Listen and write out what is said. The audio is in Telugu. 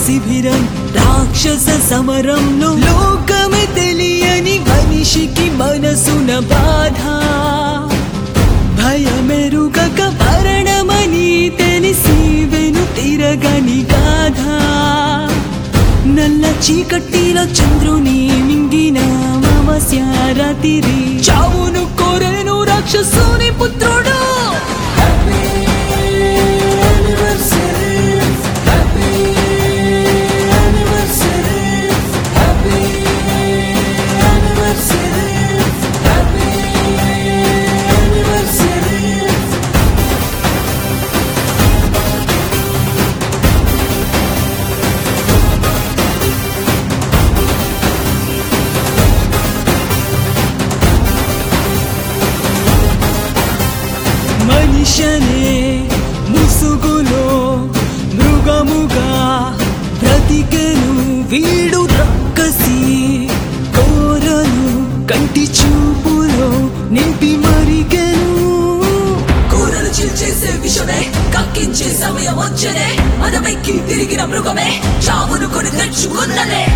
శిబిరం రాక్షస సమరంలో లోకమే తెలియని మనిషికి మనసున బాధ భయమెరుగక మరణమని తెలిసి వెను తిరగని గాథ నల్ల చీకటిలో చంద్రుని మింగిన అమావాస్య రాత్రి చావును కోరెను రాక్షసుని పుత్రుడు మనిషనే ముసుగులో మృగముగా బ్రతికెను వీడు రక్కసి కోరను కంటి చూపులో నింపి మరిగెను కూరలు చీల్చేసే విషమే కక్కించే సమయం వచ్చనే మనమెక్కి తిరిగిన మృగమే చావును కొని తెచ్చుకున్నదే